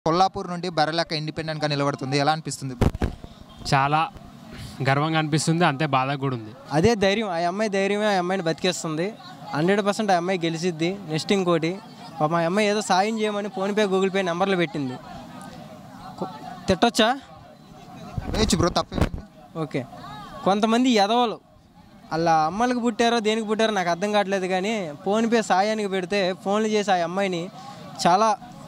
కొల్లాపూర్ నుండి బర్రెలక్క ఇండిపెండెంట్గా నిలబడుతుంది ఎలా అనిపిస్తుంది చాలా గర్వంగా అనిపిస్తుంది అంతే బాధ కూడా ఉంది అదే ధైర్యం ఆ అమ్మాయి ధైర్యమే ఆ అమ్మాయిని బతికేస్తుంది హండ్రెడ్ పర్సెంట్ ఆ అమ్మాయి గెలిచిద్ది నెక్స్ట్ ఇంకోటి పాప ఆ అమ్మాయి ఏదో సాయం చేయమని ఫోన్పే గూగుల్ పే నెంబర్లు పెట్టింది కొ- తిట్టొచ్చా వేయచ్చు బ్రో తప్పేమైంది ఓకే కొంతమంది ఎదవలు అలా అమ్మలకు పుట్టారో దేనికి పుట్టారో నాకు అర్థం కావట్లేదు కానీ ఫోన్పే సాయానికి పెడితే ఫోన్లు చేసి ఆ అమ్మాయిని చాలా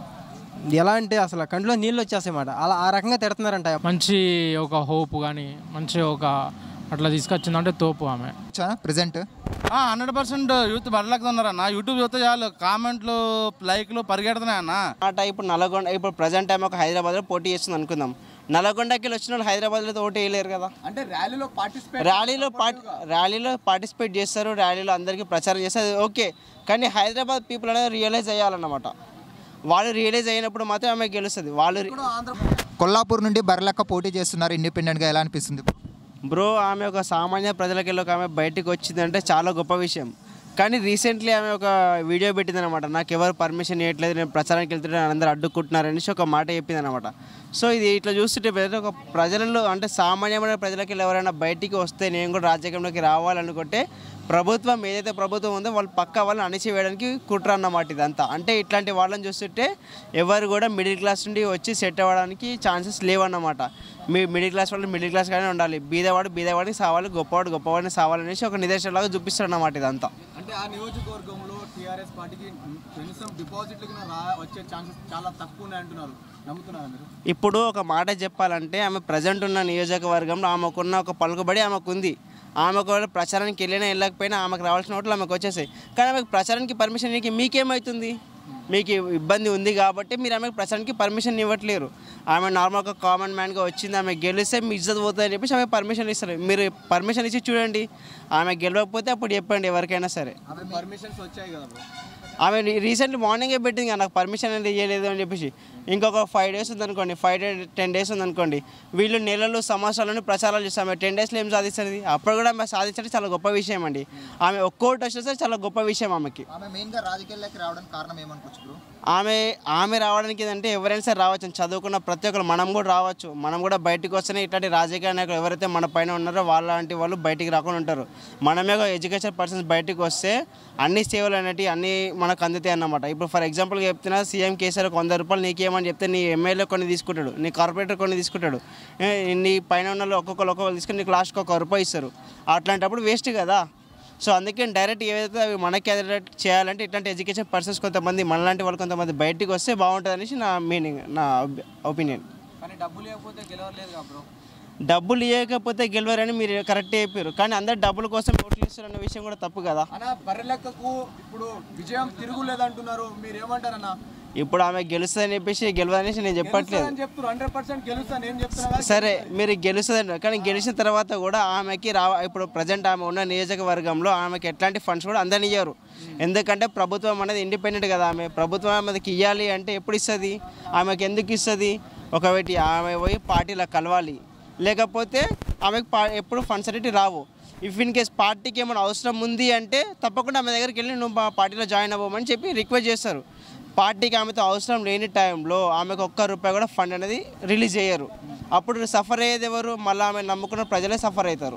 ఎలా అంటే అసలు కంట్లో నీళ్ళు వచ్చేస్తాయన్నమాట అలా ఆ రకంగా తిడుతున్నారంట మంచి ఒక హోప్ కానీ మంచి ఒక అట్లా తీసుకొచ్చిందంటే తోపు ఆమె ప్రజెంట్ హండ్రెడ్ పర్సెంట్ యూత్ బరలకి ఉన్నారన్న యూట్యూబ్ చూస్తే చాలు కామెంట్లు లైక్లు పరిగెడుతున్నాయి అన్న మాట ఇప్పుడు నల్గొండ ఇప్పుడు ప్రజెంట్ టైం ఒక హైదరాబాద్లో పోటీ చేస్తుంది అనుకుందాం నల్గొండకి వెళ్ళి వచ్చిన వాళ్ళు హైదరాబాద్లో ఓటు వేయలేరు కదా అంటే ర్యాలీలో పార్టిసిపేట్ ర్యాలీలో పార్ట్ ర్యాలీలో పార్టిసిపేట్ చేస్తారు ర్యాలీలో అందరికీ ప్రచారం చేస్తారు అది ఓకే కానీ హైదరాబాద్ పీపుల్ అనేది రియలైజ్ అయ్యాలన్నమాట వాళ్ళు రియలైజ్ అయినప్పుడు మాత్రం ఆమె గెలుస్తుంది వాళ్ళు కొల్లాపూర్ నుండి బర్రెలక్క పోటీ చేస్తున్నారు ఇండిపెండెంట్గా ఎలా అనిపిస్తుంది బ్రో ఆమె ఒక సామాన్య ప్రజలకి వెళ్ళి ఒక ఆమె బయటకు వచ్చిందంటే చాలా గొప్ప విషయం కానీ రీసెంట్లీ ఆమె ఒక వీడియో పెట్టిందనమాట నాకు ఎవరు పర్మిషన్ ఇవ్వట్లేదు నేను ప్రచారానికి వెళ్తుంటే అందరూ అడ్డుకుంటున్నారు అనేసి ఒక మాట చెప్పిందనమాట సో ఇది ఇట్లా చూస్తుంటే ప్రజలు ఒక ప్రజలలో అంటే సామాన్యమైన ప్రజలకి వెళ్ళి ఎవరైనా బయటికి వస్తే నేను కూడా రాజకీయంలోకి రావాలనుకుంటే ప్రభుత్వం ఏదైతే ప్రభుత్వం ఉందో వాళ్ళు పక్క వాళ్ళని అణిచివేయడానికి కుట్ర అన్నమాట ఇదంతా అంటే ఇట్లాంటి వాళ్ళని చూస్తుంటే ఎవరు కూడా మిడిల్ క్లాస్ నుండి వచ్చి సెట్ అవ్వడానికి ఛాన్సెస్ లేవన్నమాట మీ మిడిల్ క్లాస్ వాళ్ళు మిడిల్ క్లాస్ గానే ఉండాలి బీదవాడు బీదవాడికి సావాలి గొప్పవాడు గొప్పవాడిని సావాలనేసి ఒక నిదర్శనలాగా చూపిస్తాడు అన్నమాట ఇదంతా అంటే ఆ నియోజకవర్గంలో టీఆర్ఎస్ పార్టీకి కనీసం డిపాజిట్లకి రా వచ్చే ఛాన్సెస్ చాలా తక్కువ ఉన్నాయి అంటున్నారు నమ్ముతున్నారా మీరు ఇప్పుడు ఒక మాట చెప్పాలంటే ఆమె ప్రజెంట్ ఉన్న నియోజకవర్గంలో ఆమెకున్న ఒక పలుకుబడి ఆమెకు ఉంది ఆమె ఒకవేళ ప్రచారానికి వెళ్ళినా వెళ్ళకపోయినా ఆమెకు రావాల్సిన ఓట్లు ఆమెకు వచ్చేసాయి కానీ ఆమెకు ప్రచారానికి పర్మిషన్ ఇవ్వకి మీకేమవుతుంది మీకు ఇబ్బంది ఉంది కాబట్టి మీరు ఆమెకు ప్రచారానికి పర్మిషన్ ఇవ్వట్లేరు ఆమె నార్మల్గా కామన్ మ్యాన్గా వచ్చింది ఆమె గెలిస్తే మీ ఇజ్జత్ పోతుందని చెప్పేసి ఆమె పర్మిషన్ ఇస్తారు మీరు పర్మిషన్ ఇచ్చి చూడండి ఆమె గెలవకపోతే అప్పుడు చెప్పండి ఎవరికైనా సరే పర్మిషన్స్ వచ్చాయి కదా bro. ఆమె రీసెంట్లీ మార్నింగే పెట్టింది కదా నాకు పర్మిషన్ అనేది ఇవ్వలేదు అని చెప్పేసి ఇంకొక ఫైవ్ డేస్ ఉందనుకోండి ఫైవ్ డే టెన్ డేస్ ఉందనుకోండి వీళ్ళు నెలలు సంవత్సరాలను ప్రచారాలు చేస్తాం ఆమె టెన్ డేస్లో ఏం సాధిస్తుంది అప్పుడు కూడా ఆమె సాధించడం చాలా గొప్ప విషయం అండి ఆమె ఒక్కోటి వచ్చేస్తే చాలా గొప్ప విషయం ఆమెకి ఆమె మెయిన్గా రాజకీయాల్లోకి రావడానికి కారణం ఏమనుకోవచ్చు బ్రో ఆమె ఆమె రావడానికి ఏంటంటే ఎవరైనా సరే రావచ్చు చదువుకున్న ప్రతి ఒక్కరు మనం కూడా రావచ్చు మనం కూడా బయటకు వస్తేనే ఇట్లాంటి రాజకీయ నాయకులు ఎవరైతే మన పైన ఉన్నారో వాళ్ళంటి వాళ్ళు బయటికి రాకుండా ఉంటారు మనమే ఎడ్యుకేషన్ పర్సన్స్ బయటకు వస్తే అన్ని సేవలు అనేవి అన్ని మనకు అందుతాయి అన్నమాట ఇప్పుడు ఫర్ ఎగ్జాంపుల్గా చెప్తున్నా సీఎం కేసీఆర్ ఒక వంద రూపాయలు నీకేమని చెప్తే నీ ఎమ్మెల్యే కొన్ని తీసుకుంటాడు నీ కార్పొరేటర్ కొన్ని తీసుకుంటాడు ఏ, నీ పైన ఉన్న వాళ్ళు ఒక్కొక్కరు ఒక్కొక్కరు తీసుకుని నీకు లాస్ట్కి ఒక రూపాయి ఇస్తారు అట్లాంటప్పుడు వేస్ట్ కదా సో అందుకే డైరెక్ట్ ఏవైతే అవి మనకి డైరెక్ట్ చేయాలంటే ఇట్లాంటి ఎడ్యుకేషన్ పర్సన్స్ కొంతమంది మనలాంటి వాళ్ళు కొంతమంది బయటికి వస్తే బాగుంటుంది అనేసి నా మీనింగ్ నా ఒపీనియన్ కానీ డబ్బులు లేకపోతే గెలవలేదు కదా బ్రో డబ్బులు ఇవ్వకపోతే గెలవరని మీరు కరెక్ట్ చెప్పారు కానీ అందరు డబ్బుల కోసం ఓట్లు ఇస్తారు అన్న విషయం కూడా తప్పు కదా అన్న బర్రెలెక్కకు ఇప్పుడు విజయం తిరుగులేదంటున్నారు మీరు ఏమంటారన్న ఇప్పుడు ఆమె గెలుస్తుందని చెప్పేసి గెలవదనేసి నేను చెప్పట్లేదు అని చెప్తున్నారు హండ్రెడ్ పర్సెంట్ గెలుస్తాను ఏం చెప్తున్నా సరే మీరు గెలుస్తుంది కానీ గెలిచిన తర్వాత కూడా ఆమెకి రా ఇప్పుడు ప్రజెంట్ ఆమె ఉన్న నియోజకవర్గంలో ఆమెకి ఎట్లాంటి ఫండ్స్ కూడా అందనియ్యారు ఎందుకంటే ప్రభుత్వం అనేది ఇండిపెండెంట్ కదా ఆమె ప్రభుత్వం ఆమెకి ఇవ్వాలి అంటే ఎప్పుడు ఇస్తుంది ఆమెకి ఎందుకు ఇస్తుంది ఒకవేళ ఆమె పోయి పార్టీలో కలవాలి లేకపోతే ఆమెకు పా ఎప్పుడు ఫండ్స్ అనేవి రావు ఇఫ్ ఇన్ కేస్ పార్టీకి ఏమైనా అవసరం ఉంది అంటే తప్పకుండా ఆమె దగ్గరికి వెళ్ళి నువ్వు మా పార్టీలో జాయిన్ అవ్వమని చెప్పి రిక్వెస్ట్ చేస్తారు పార్టీకి ఆమెతో అవసరం లేని టైంలో ఆమెకు ఒక్క రూపాయి కూడా ఫండ్ అనేది రిలీజ్ చేయరు అప్పుడు సఫర్ అయ్యేది ఎవరు మళ్ళీ ఆమె నమ్ముకున్న ప్రజలే సఫర్ అవుతారు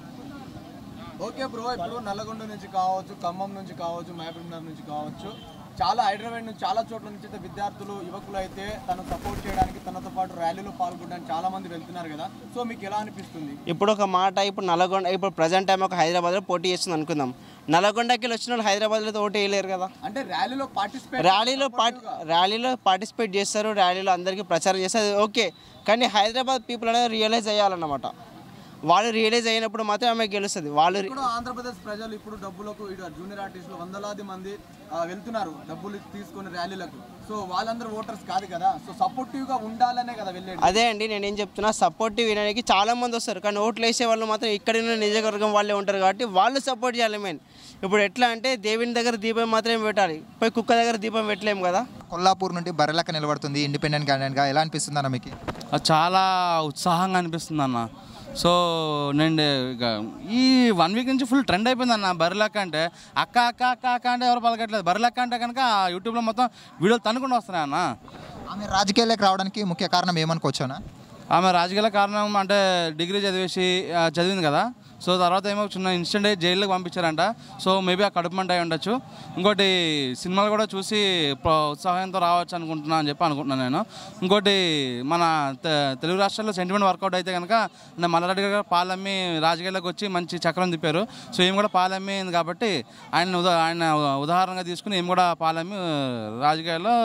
ఓకే బ్రో ఇప్పుడు నల్లగొండ నుంచి కావచ్చు ఖమ్మం నుంచి కావచ్చు మహబూబ్నగర్ నుంచి కావచ్చు చాలా హైదరాబాద్ నుంచి చాలా చోట్ల నుంచి అయితే విద్యార్థులు యువకులు అయితే తను సపోర్ట్ చేయడానికి తనతో పాటు ర్యాలీలో పాల్గొనడానికి చాలా మంది వెళ్తున్నారు కదా సో మీకు ఎలా అనిపిస్తుంది ఇప్పుడు ఒక మాట ఇప్పుడు నల్గొండ ఇప్పుడు ప్రజెంట్ టైం ఒక హైదరాబాద్లో పోటీ చేస్తుంది అనుకుందాం నల్గొండకి వెళ్ళి వచ్చిన వాళ్ళు హైదరాబాద్లో ఓటు వేయలేరు కదా అంటే ర్యాలీలో పార్టిసిపేట్ ర్యాలీలో పార్ట్ ర్యాలీలో పార్టిసిపేట్ చేస్తారు ర్యాలీలో అందరికీ ప్రచారం చేస్తారు అది ఓకే కానీ హైదరాబాద్ పీపుల్ అనేది రియలైజ్ అయ్యాలన్నమాట వాళ్ళు రియలైజ్ అయినప్పుడు మాత్రం ఆమె గెలుస్తుంది వాళ్ళు ఇప్పుడు ఆంధ్రప్రదేశ్ ప్రజలు ఇప్పుడు డబ్బులకు ఇటు జూనియర్ ఆర్టిస్టులు వందలాది మంది ఆ, వెళ్తున్నారు డబ్బులు తీసుకొని ర్యాలీలకు సో వాళ్ళందరూ ఓటర్స్ కాదు కదా సో సపోర్టివ్ గా ఉండాలనే కదా వెళ్ళేది అదే అండి నేను ఏం చెప్తున్నా సపోర్టివ్ వినడానికి చాలా మంది వస్తారు కానీ ఓట్లు వేసే వాళ్ళు మాత్రం ఇక్కడ ఉన్న నియోజకవర్గం వాళ్ళే ఉంటారు కాబట్టి వాళ్ళు సపోర్ట్ చేయాలి మెయిన్ ఇప్పుడు ఎట్లా అంటే దేవుని దగ్గర దీపం మాత్రమే పెట్టాలి పోయి కుక్క దగ్గర దీపం పెట్టలేము కదా కొల్లాపూర్ నుండి బర్రెలక్క నిలబడుతుంది ఇండిపెండెంట్ క్యాండిడేట్గా ఎలా అనిపిస్తుంది అన్న మీకు అది చాలా ఉత్సాహంగా అనిపిస్తుంది అన్న సో నేను ఇక ఈ వన్ వీక్ నుంచి ఫుల్ ట్రెండ్ అయిపోయింది అన్న బర్రెలక్క అంటే అక్క అక్క అక్క అక్క అంటే ఎవరు పలకట్లేదు బర్రెలక్క అంటే కనుక యూట్యూబ్లో మొత్తం వీడియోలు తనుకుండా వస్తున్నాయి అన్న ఆమె రాజకీయాల్లోకి రావడానికి ముఖ్య కారణం ఏమనుకోవచ్చానా ఆమె రాజకీయాల కారణం అంటే డిగ్రీ చదివేసి ఆ, చదివింది కదా సో తర్వాత ఏమో చిన్న ఇన్స్టెంట్ జైల్లోకి పంపించారంట సో మేబీ ఆ కడుపు మంట అయి ఉండొచ్చు ఇంకోటి సినిమాలు కూడా చూసి ప్ర- ఉత్సాహంతో రావచ్చు అనుకుంటున్నా అని చెప్పి అనుకుంటున్నాను నేను ఇంకోటి మన తె- తెలుగు రాష్ట్రాల్లో సెంటిమెంట్ వర్కౌట్ అయితే కనుక నేను మల్లారెడ్డి గారు పాలమ్మి రాజకీయాల్లోకి వచ్చి మంచి చక్రం తిప్పారు సో ఏం కూడా పాలమ్మి అయింది కాబట్టి ఆయన ఉదా ఆయన ఉదాహరణగా తీసుకుని ఏం కూడా పాలమ్మి ఆ, రాజకీయాల్లో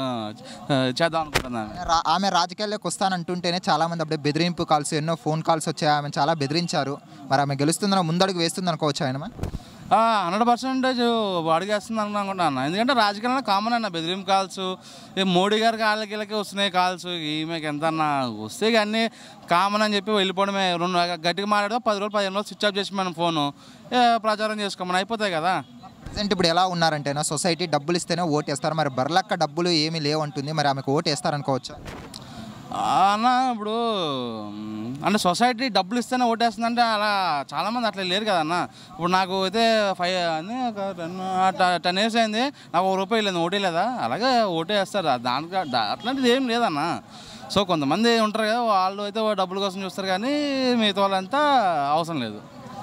ఆ, చేద్దాం అనుకుంటున్నాను రా- ఆమె రాజకీయాల్లోకి వస్తానంటుంటేనే చాలా మంది అప్పుడే బెదిరింపు కాల్స్ ఎన్నో ఫోన్ కాల్స్ వచ్చాయి ఆమె చాలా బెదిరించారు మరి ఆమె గెలుస్తుందని ముందడుగు వేస్తుంది అనుకోవచ్చు ఆయన హండ్రెడ్ పర్సెంటేజ్ అడిగేస్తుంది అనుకుంటున్నాను ఎందుకంటే రాజకీయాల్లో కామన్ అన్న బెదిరింపు కాల్స్ ఈ మోడీ గారికి వాళ్ళకి వీళ్ళకి వస్తున్నాయి కాల్స్ ఈమెకి ఎంత అన్న వస్తే ఇక అన్నీ కామన్ అని చెప్పి వెళ్ళిపోవడమే రెండు గట్టిగా మాట్లాడితే పది రోజులు పదిహేను రోజులు స్విచ్ ఆఫ్ చేసి మనం ఫోను ఏ, ప్రచారం చేసుకోమని అయిపోతాయి కదా ప్రజెంట్ ఇప్పుడు ఎలా ఉన్నారంటేనా సొసైటీ డబ్బులు ఇస్తేనే ఓటు వేస్తారు మరి బర్లక్క డబ్బులు ఏమీ లేవంటుంది మరి ఆమెకు ఓటు వేస్తారనుకోవచ్చు అన్న ఇప్పుడు మ్, అంటే సొసైటీ డబ్బులు ఇస్తేనే ఓటేస్తుందంటే అలా చాలామంది అట్లా లేరు కదన్న ఇప్పుడు నాకు అయితే ఫైవ్ అని ఒక టెన్ టెన్ ఇయర్స్ అయింది నాకు ఒక రూపాయి లేదు ఓటే లేదా అలాగే ఓటే వేస్తారు దానికి దా- అట్లాంటిది ఏం లేదన్న సో కొంతమంది ఉంటారు కదా వాళ్ళు అయితే డబ్బుల కోసం చూస్తారు కానీ మిగతా వాళ్ళంతా అవసరం లేదు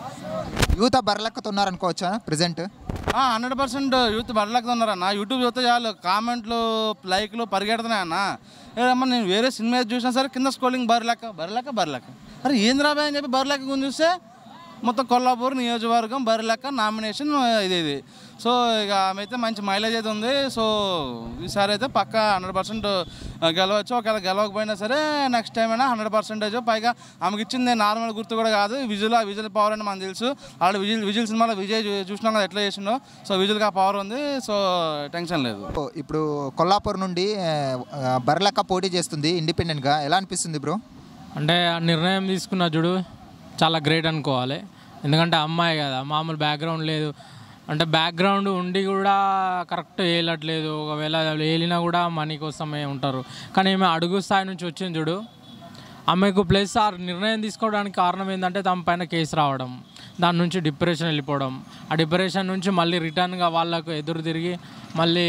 యూత్ బర్లక్కతో ఉన్నారనుకోవచ్చా ప్రజెంట్ హండ్రెడ్ పర్సెంట్ యూత్ బరలేకుతున్నారన్న యూట్యూబ్ చూస్తే చాలు కామెంట్లు లైక్లు పరిగెడుతున్నాయన్న ఏదమ్మా నేను వేరే సినిమా ఏది చూసినా సరే కింద స్క్రోలింగ్ బరిలేక బరిలేక బరిలేక అరే ఏం రాబాయ్ అని చెప్పి బరిలేక గురించి చూస్తే మొత్తం కొల్లాపూర్ నియోజకవర్గం బరిలేక నామినేషన్ ఇది ఇది సో ఇక ఆమె అయితే మంచి మైలేజ్ అయితే ఉంది సో ఈసారి అయితే పక్క హండ్రెడ్ పర్సెంట్ గెలవచ్చు ఒకవేళ గెలవకపోయినా సరే నెక్స్ట్ టైం అయినా హండ్రెడ్ పర్సెంటేజ్ పైగా ఆమెకి ఇచ్చింది నార్మల్ గుర్తు కూడా కాదు విజువల్ ఆ విజువల్ పవర్ అని మనకు తెలుసు ఆల్రెడీ విజువల్ విజువల్ సినిమాలో విజయ్ చూ- చూసినాం కదా ఎట్లా చేసిండో సో విజువల్గా పవర్ ఉంది సో టెన్షన్ లేదు ఇప్పుడు కొల్లాపూర్ నుండి ఆ, బర్లక్క పోటీ చేస్తుంది ఇండిపెండెంట్గా ఎలా అనిపిస్తుంది బ్రో అంటే ఆ నిర్ణయం తీసుకున్న చూడు చాలా గ్రేట్ అనుకోవాలి ఎందుకంటే అమ్మాయి కదా మామూలు బ్యాక్గ్రౌండ్ లేదు అంటే బ్యాక్గ్రౌండ్ ఉండి కూడా కరెక్ట్ వేయట్లేదు ఒకవేళ వేలినా కూడా మనీ కోసమే ఉంటారు కానీ ఈమె అడుగు స్థాయి నుంచి వచ్చింది చూడు ఆమెకు ప్లస్ ఆ నిర్ణయం తీసుకోవడానికి కారణం ఏంటంటే తమ పైన కేసు రావడం దాని నుంచి డిప్రెషన్ వెళ్ళిపోవడం ఆ డిప్రెషన్ నుంచి మళ్ళీ రిటర్న్గా వాళ్ళకు ఎదురు తిరిగి మళ్ళీ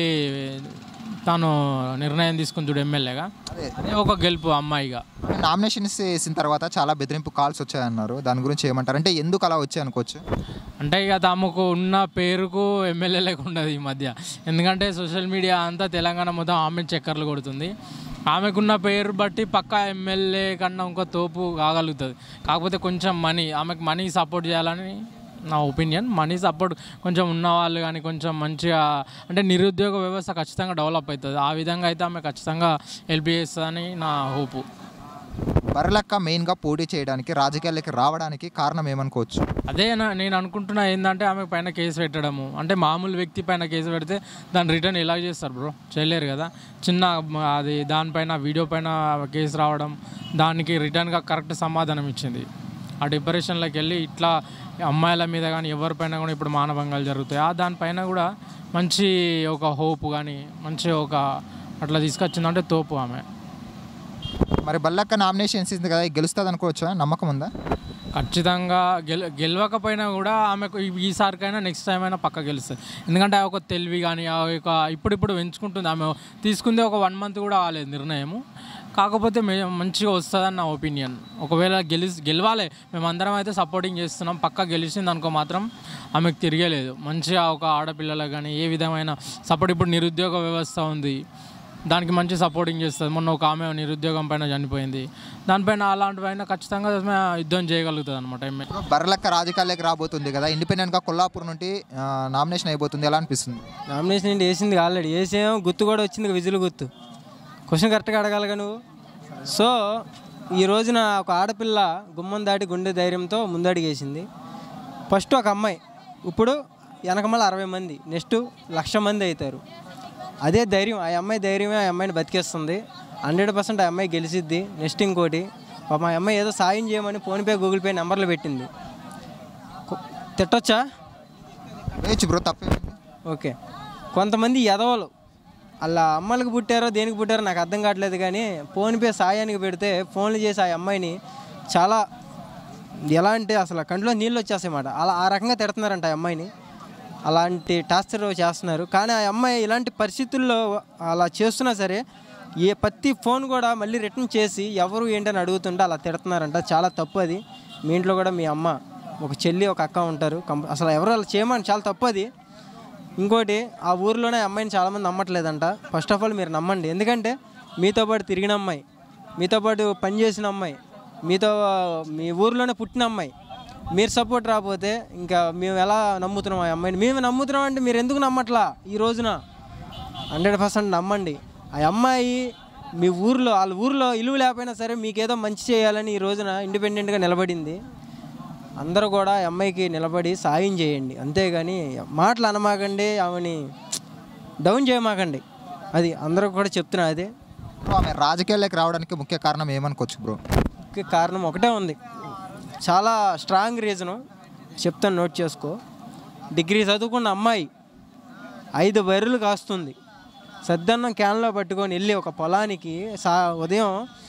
తాను నిర్ణయం తీసుకుని చూడు ఎమ్మెల్యేగా అదే ఒక గెలుపు అమ్మాయిగా నామినేషన్స్ వేసిన తర్వాత చాలా బెదిరింపు కాల్స్ వచ్చాయన్నారు దాని గురించి ఏమంటారు అంటే ఎందుకు అలా వచ్చాయి అనుకోవచ్చు అంటే ఇక తమకు ఉన్న పేరుకు ఎమ్మెల్యే ఉండదు ఈ మధ్య ఎందుకంటే సోషల్ మీడియా అంతా తెలంగాణ మొత్తం ఆమె చక్కర్లు కొడుతుంది ఆమెకున్న పేరు బట్టి పక్కా ఎమ్మెల్యే కన్నా ఇంకో తోపు కాగలుగుతుంది కాకపోతే కొంచెం మనీ ఆమెకు మనీ సపోర్ట్ చేయాలని నా ఒపీనియన్ మనీ సపోర్ట్ కొంచెం ఉన్న వాళ్ళు కానీ కొంచెం మంచిగా అంటే నిరుద్యోగ వ్యవస్థ ఖచ్చితంగా డెవలప్ అవుతుంది ఆ విధంగా అయితే ఆమె ఖచ్చితంగా హెల్ప్ చేస్తుందని నా హోపు బర్లక్క మెయిన్గా పోటీ చేయడానికి రాజకీయాల్లోకి రావడానికి కారణం ఏమనుకోవచ్చు అదే నా- నేను అనుకుంటున్నా ఏంటంటే ఆమె పైన కేసు పెట్టడము అంటే మామూలు వ్యక్తి పైన కేసు పెడితే దాని రిటర్న్ ఎలా చేస్తారు బ్రో చేయలేరు కదా చిన్న మ- అది దానిపైన వీడియో పైన కేసు రావడం దానికి రిటర్న్గా కరెక్ట్ సమాధానం ఇచ్చింది ఆ డిప్రెషన్లోకి వెళ్ళి ఇట్లా అమ్మాయిల మీద కానీ ఎవరిపైన కూడా ఇప్పుడు మానభంగాలు జరుగుతాయి ఆ దానిపైన కూడా మంచి ఒక హోప్ కానీ మంచి ఒక అట్లా తీసుకొచ్చిందంటే తోపు ఆమె మరి బల్లక్క నామినేషన్స్ ఇస్తుంది కదా గెలుస్తుంది అనుకోవచ్చా నమ్మకం ఉందా ఖచ్చితంగా గెల గెలవకపోయినా కూడా ఆమెకు ఈ- ఈసారికైనా నెక్స్ట్ టైం అయినా పక్క గెలుస్తుంది ఎందుకంటే ఆ ఒక తెలివి కానీ ఆ యొక్క ఇప్పుడిప్పుడు పెంచుకుంటుంది ఆమె తీసుకుందే ఒక వన్ మంత్ కూడా కాలేదు నిర్ణయము కాకపోతే మే మంచిగా వస్తుందని నా ఒపీనియన్ ఒకవేళ గెలి గెలవాలి మేమందరం అయితే సపోర్టింగ్ చేస్తున్నాం పక్క గెలిచింది అనుకో మాత్రం ఆమెకు తిరగలేదు మంచిగా ఒక ఆడపిల్లలకు కానీ ఏ విధమైన సపోర్ట్ ఇప్పుడు నిరుద్యోగ వ్యవస్థ ఉంది దానికి మంచి సపోర్టింగ్ చేస్తుంది మొన్న ఒక ఆమె నిరుద్యోగం పైన చనిపోయింది దానిపైన అలాంటివైనా ఖచ్చితంగా ఆమె యుద్ధం చేయగలుగుతుంది అనమాట ఎమ్మెల్యే ఇప్పుడు బర్లక్క రాజకీయాల్లోకి రాబోతుంది కదా ఇండిపెండెంట్గా కొల్లాపూర్ నుండి నామినేషన్ అయిపోతుంది ఎలా అనిపిస్తుంది నామినేషన్ ఏంటి వేసింది ఆల్రెడీ వేసేమో గుర్తు కూడా వచ్చింది విజులు గుర్తు క్వశ్చన్ కరెక్ట్గా అడగాలిగా నువ్వు సో ఈ రోజున ఒక ఆడపిల్ల గుమ్మం దాటి గుండె ధైర్యంతో ముందడిగేసింది ఫస్ట్ ఒక అమ్మాయి ఇప్పుడు వెనకమల అరవై మంది నెక్స్ట్ లక్ష మంది అవుతారు అదే ధైర్యం ఆ అమ్మాయి ధైర్యమే ఆ అమ్మాయిని బతికేస్తుంది హండ్రెడ్ పర్సెంట్ ఆ అమ్మాయి గెలిచిద్ది నెక్స్ట్ ఇంకోటి పాప ఆ అమ్మాయి ఏదో సాయం చేయమని ఫోన్పే గూగుల్ పే నెంబర్లు పెట్టింది కొ- తిట్టొచ్చా వేయచ్చు బ్రో తప్పేమిటి ఓకే కొంతమంది ఎదవలు అలా అమ్మలకు పుట్టారో దేనికి పుట్టారో నాకు అర్థం కావట్లేదు కానీ ఫోన్పే సాయానికి పెడితే ఫోన్లు చేసి ఆ అమ్మాయిని చాలా ఎలా అంటే అసలు కంట్లో నీళ్ళు వచ్చేస్తాయన్నమాట అలా ఆ రకంగా తిడుతున్నారంట ఆ అమ్మాయిని అలాంటి టార్చర్ చేస్తున్నారు కానీ ఆ అమ్మాయి ఇలాంటి పరిస్థితుల్లో అలా చేస్తున్నా సరే ఏ ప్రతి ఫోన్ కూడా మళ్ళీ రిటర్న్ చేసి ఎవరు ఏంటని అడుగుతుంటే అలా తిడుతున్నారంట చాలా తప్పు అది మీ ఇంట్లో కూడా మీ అమ్మ ఒక చెల్లి ఒక అక్క ఉంటారు కంప- అసలు ఎవరు అలా చేయమని చాలా తప్పు అది ఇంకోటి ఆ ఊర్లోనే అమ్మాయిని చాలామంది నమ్మట్లేదంట ఫస్ట్ ఆఫ్ ఆల్ మీరు నమ్మండి ఎందుకంటే మీతో పాటు తిరిగిన అమ్మాయి మీతో పాటు పనిచేసిన అమ్మాయి మీతో మీ ఊర్లోనే పుట్టిన అమ్మాయి మీరు సపోర్ట్ రాకపోతే ఇంకా మేము ఎలా నమ్ముతున్నాం ఆ అమ్మాయిని మేము నమ్ముతున్నాం అంటే మీరు ఎందుకు నమ్మట్లా ఈ రోజున హండ్రెడ్ పర్సెంట్ నమ్మండి ఆ అమ్మాయి మీ ఊర్లో వాళ్ళ ఊర్లో ఇలువ లేకపోయినా సరే మీకేదో మంచి చేయాలని ఈ రోజున ఇండిపెండెంట్గా నిలబడింది అందరూ కూడా ఆ అమ్మాయికి నిలబడి సాయం చేయండి అంతేగాని మాటలు అనమాకండి ఆమెని డౌన్ చేయమాకండి అది అందరూ కూడా చెప్తున్నా అదే బ్రో ఆమె రాజకీయాల్లోకి రావడానికి ముఖ్య కారణం ఏమనుకోవచ్చు బ్రో ముఖ్య కారణం ఒకటే ఉంది చాలా స్ట్రాంగ్ రీజను చెప్తాను నోట్ చేసుకో డిగ్రీ చదువుకున్న అమ్మాయి ఐదు బర్రెలు కాస్తుంది సద్దన్నం క్యాన్లో పట్టుకొని వెళ్ళి ఒక పొలానికి సా ఉదయం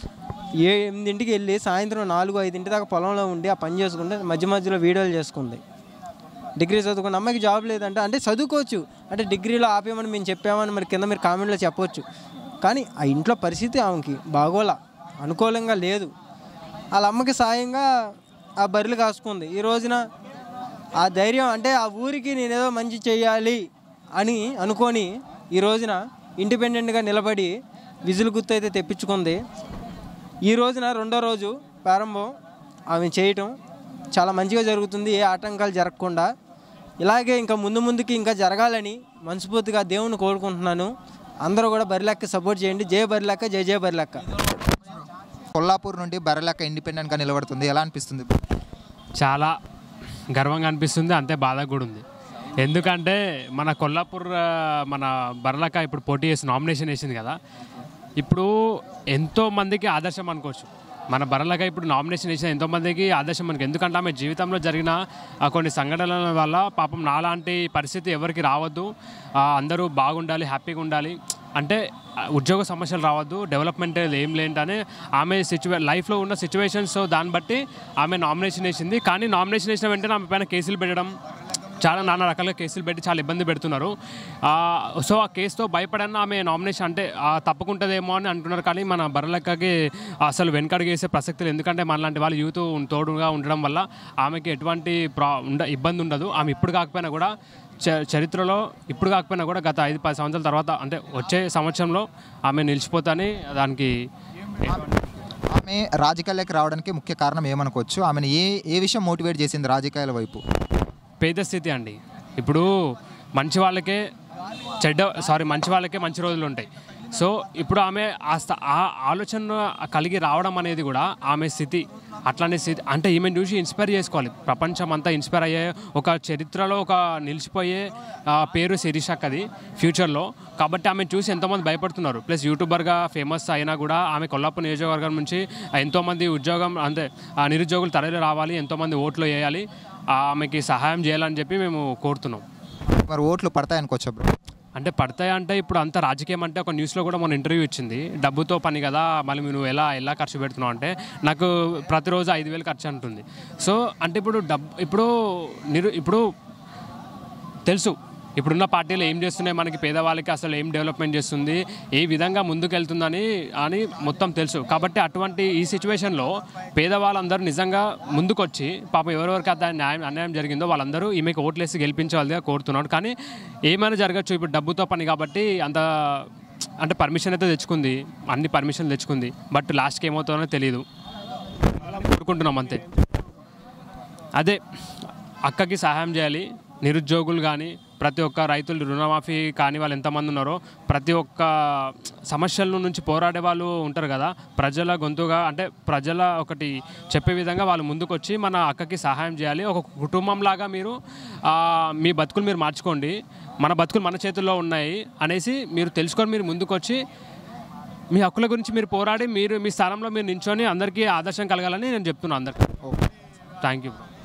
ఏ ఎనిమిదింటికి వెళ్ళి సాయంత్రం నాలుగు ఐదింటి దాకా పొలంలో ఉండి ఆ పని చేసుకుంటే మధ్య మధ్యలో వీడియోలు చేసుకుంది డిగ్రీ చదువుకున్న అమ్మాయికి జాబ్ లేదంటే అంటే చదువుకోవచ్చు అంటే డిగ్రీలో ఆపేయమని మేము చెప్పామని మరి కింద మీరు కామెంట్లో చెప్పొచ్చు కానీ ఆ ఇంట్లో పరిస్థితి ఆమెకి బాగోలా అనుకూలంగా లేదు వాళ్ళ అమ్మకి సాయంగా ఆ బర్రెలు కాసుకుంది ఈ రోజున ఆ ధైర్యం అంటే ఆ ఊరికి నేనేదో మంచి చేయాలి అని అనుకొని ఈ రోజున ఇండిపెండెంట్గా నిలబడి విజులు గుర్తు అయితే తెప్పించుకుంది ఈ రోజున రెండో రోజు ప్రారంభం ఆమె చేయటం చాలా మంచిగా జరుగుతుంది ఏ ఆటంకాలు జరగకుండా ఇలాగే ఇంకా ముందు ముందుకి ఇంకా జరగాలని మనస్ఫూర్తిగా దేవుని కోరుకుంటున్నాను అందరూ కూడా బరిలెక్క సపోర్ట్ చేయండి జయ బరిలెక్క జయ జయ బరిలెక్క కొల్లాపూర్ నుండి బర్రెలెక్క ఇండిపెండెంట్గా నిలబడుతుంది ఎలా అనిపిస్తుంది బ్రో చాలా గర్వంగా అనిపిస్తుంది అంతే బాధ కూడా ఉంది ఎందుకంటే మన కొల్లాపూర్ ఆ, మన బర్లక ఇప్పుడు పోటీ చేసి నామినేషన్ వేసింది కదా ఇప్పుడు ఎంతో మందికి ఆదర్శం అనుకోవచ్చు మన బర్లక ఇప్పుడు నామినేషన్ వేసిన ఎంతో మందికి ఆదర్శం మనకి ఎందుకంటే ఆమె జీవితంలో జరిగిన ఆ, కొన్ని సంఘటనల వల్ల పాపం నాలాంటి పరిస్థితి ఎవరికి రావద్దు ఆ, అందరూ బాగుండాలి హ్యాపీగా ఉండాలి అంటే ఆ, ఉద్యోగ సమస్యలు రావద్దు డెవలప్మెంట్ ఏం లేంటని ఆమె సిచ్యువే లైఫ్లో ఉన్న సిచ్యువేషన్స్ దాన్ని బట్టి ఆమె నామినేషన్ వేసింది కానీ నామినేషన్ వేసిన వెంటనే ఆమె పైన కేసులు పెట్టడం చాలా నానా రకాలుగా కేసులు పెట్టి చాలా ఇబ్బంది పెడుతున్నారు ఆ, సో ఆ కేసుతో భయపడన్న ఆమె నామినేషన్ అంటే ఆ, తప్పుకుంటుందేమో అని అంటున్నారు కానీ మన బర్రలెక్కకి అసలు వెనకడుగు వేసే ప్రసక్తి లేదు ఎందుకంటే మనలాంటి వాళ్ళు యూత్ తోడుగా ఉండడం వల్ల ఆమెకి ఎటువంటి ప్రా ఉండ ఇబ్బంది ఉండదు ఆమె ఇప్పుడు కాకపోయినా కూడా చ- చరిత్రలో ఇప్పుడు కాకపోయినా కూడా గత ఐదు పది సంవత్సరాల తర్వాత అంటే వచ్చే సంవత్సరంలో ఆమె నిలిచిపోతాని దానికి ఆమె రాజకీయాల్లోకి రావడానికి ముఖ్య కారణం ఏమనుకోవచ్చు ఆమెను ఏ ఏ విషయం మోటివేట్ చేసింది రాజకీయాల వైపు పేద స్థితి అండి ఇప్పుడు మంచి వాళ్ళకే చెడ్డ సారీ మంచి వాళ్ళకే మంచి రోజులు ఉంటాయి సో ఇప్పుడు ఆమె ఆ స్థ- ఆ ఆలోచన కలిగి రావడం అనేది కూడా ఆమె స్థితి అట్లానే స్థితి అంటే ఈమెను చూసి ఇన్స్పైర్ చేసుకోవాలి ప్రపంచం అంతా ఇన్స్పైర్ అయ్యే ఒక చరిత్రలో ఒక నిలిచిపోయే ఆ, పేరు శిరీషక్కది ఫ్యూచర్లో కాబట్టి ఆమె చూసి ఎంతోమంది భయపడుతున్నారు ప్లస్ యూట్యూబర్గా ఫేమస్ అయినా కూడా ఆమె కొల్లాపూర్ నియోజకవర్గం నుంచి ఎంతోమంది ఉద్యోగం అంటే ఆ నిరుద్యోగులు తరలి రావాలి ఎంతోమంది ఓట్లు వేయాలి ఆమెకి సహాయం చేయాలని చెప్పి మేము కోరుతున్నాం మరి ఓట్లు పడతాయనుకోవచ్చు బ్రో అంటే పడతాయి అంటే ఇప్పుడు అంత రాజకీయం అంటే ఒక న్యూస్లో కూడా మన ఇంటర్వ్యూ ఇచ్చింది డబ్బుతో పని కదా మళ్ళీ నువ్వు ఎలా ఎలా ఖర్చు పెడుతున్నావు అంటే నాకు ప్రతిరోజు ఐదు వేలు ఖర్చు అంటుంది సో అంటే ఇప్పుడు డబ్బు ఇప్పుడు నిరు ఇప్పుడు తెలుసు ఇప్పుడున్న పార్టీలు ఏం చేస్తున్నాయి మనకి పేదవాళ్ళకి అసలు ఏం డెవలప్మెంట్ చేస్తుంది ఏ విధంగా ముందుకెళ్తుందని అని మొత్తం తెలుసు కాబట్టి అటువంటి ఈ సిచ్యువేషన్లో పేదవాళ్ళందరూ నిజంగా ముందుకొచ్చి పాపం ఎవరెవరికి అది న్యాయం అన్యాయం జరిగిందో వాళ్ళందరూ ఈమెకి ఓట్లేసి గెలిపించవాలిగా కోరుతున్నాడు కానీ ఏమైనా జరగచ్చు ఇప్పుడు డబ్బుతో పని కాబట్టి అంత అంటే పర్మిషన్ అయితే తెచ్చుకుంది అన్ని పర్మిషన్లు తెచ్చుకుంది బట్ లాస్ట్కి ఏమవుతుందో తెలియదు కోరుకుంటున్నాం అంతే అదే అక్కకి సహాయం చేయాలి నిరుద్యోగులు కానీ ప్రతి ఒక్క రైతులు రుణమాఫీ కాని వాళ్ళు ఎంతమంది ఉన్నారో ప్రతి ఒక్క సమస్యల నుంచి పోరాడే వాళ్ళు ఉంటారు కదా ప్రజల గొంతుగా అంటే ప్రజల ఒకటి చెప్పే విధంగా వాళ్ళు ముందుకొచ్చి మన అక్కకి సహాయం చేయాలి ఒక కుటుంబంలాగా మీరు ఆ, మీ బతుకులు మీరు మార్చుకోండి మన బతుకులు మన చేతుల్లో ఉన్నాయి అనేసి మీరు తెలుసుకొని మీరు ముందుకొచ్చి మీ హక్కుల గురించి మీరు పోరాడి మీరు మీ స్థానంలో మీరు నించొని అందరికీ ఆదర్శం కలగాలని నేను చెప్తున్నాను అందరికీ థ్యాంక్ యూ